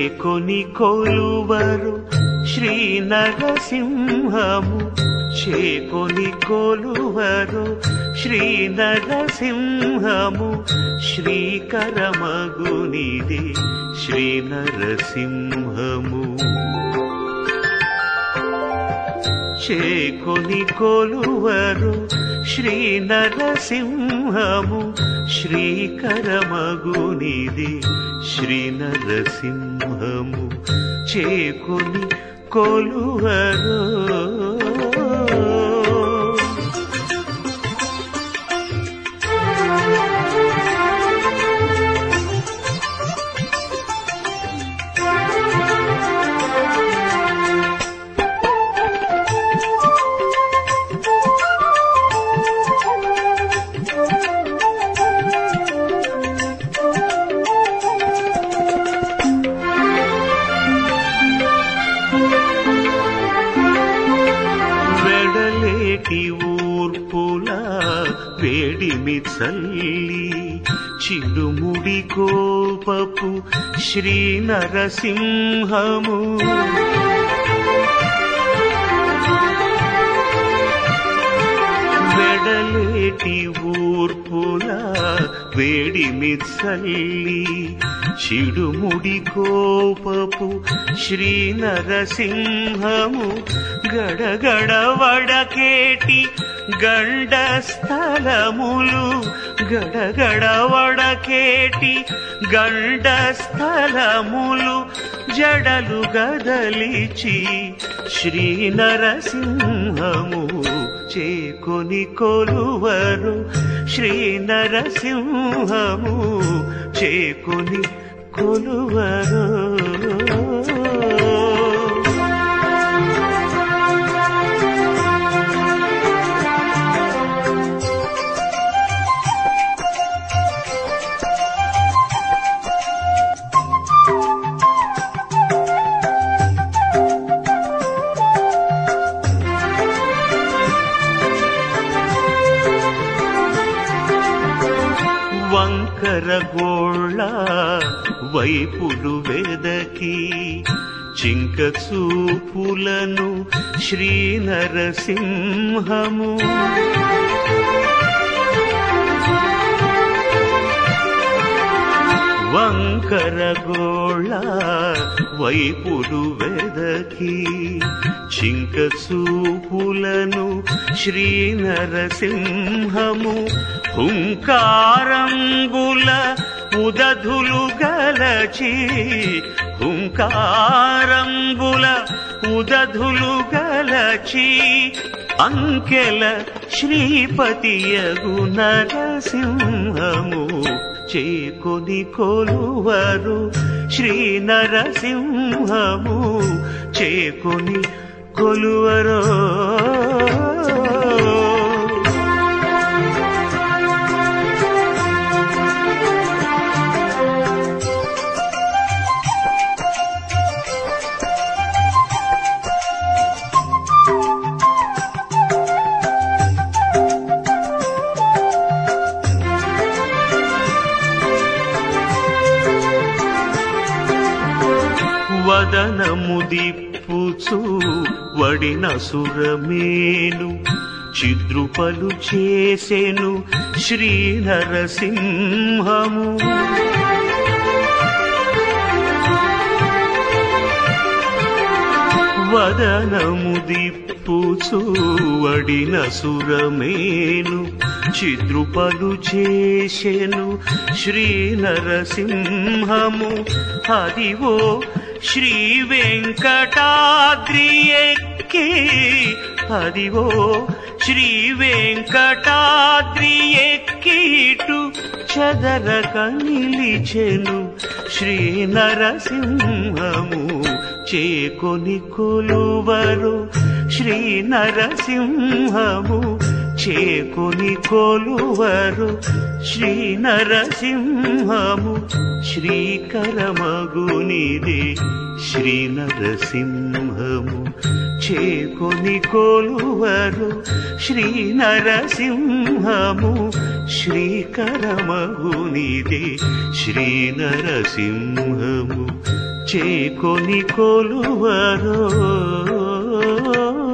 చేకొని కొలువరు శ్రీ నరసింహము చేకొని కొలువరు శ్రీ నరసింహము శ్రీకరమగునిది శ్రీ నరసింహము చేకొని కొలువరు శ్రీ నరసింహము శ్రీకరమగునిది శ్రీ నరసింహము చేకొని కొలువరు వెడలేటి ఊర్పుల వేడిమి చల్లి చిరుముడి కోపపు శ్రీ నరసింహము వెడలేటి ఊర్పుల వేడిమి చల్లి చిడుముడి కోపపు శ్రీ నరసింహము గడగడ వడకేటి గండ స్థలములు గడగడ వడకేటి గండ స్థలములు జడలు గదలిచి శ్రీ నరసింహము చేకొని కొలువరు శ్రీ నరసింహము చేకొని కొలువరు వంకర గోళ్ళ వైపులు వెదకి చింక చూపులను శ్రీ నరసింహము వంకర గోళ్ళ వైపులు వెదకి చింక చూపులను శ్రీ నరసింహము హుంకారంబుల ఉదధులు గలచి హుంకారంబుల ఉదధులు గలచి అంకెల శ్రీపతియగు నరసింహము చేకొని కొలువరు శ్రీ నరసింహము చేకొని కొలువరో వదనము దిప్పుచు వడిన సురమేను చిద్రుపలు చేసెను శ్రీ నరసింహము వదనము దిప్పుచు వడిన సురమేను చిద్రుపలు చేసెను శ్రీ నరసింహము అదివో శ్రీ వెంకటాద్రి ఎక్కి అదివో శ్రీ వెంకటాద్రి ఎక్కిటు చదరక నిలిచెను శ్రీ నరసింహము చేకొని కొలువరు శ్రీ నరసింహము చేకొని కొలువరు శ్రీ నరసింహము శ్రీకరమగునిది శ్రీ నరసింహము చేకొని కొలువరు శ్రీ నరసింహము శ్రీకరమగునిదే శ్రీ నరసింహము చేకొని కొలువరో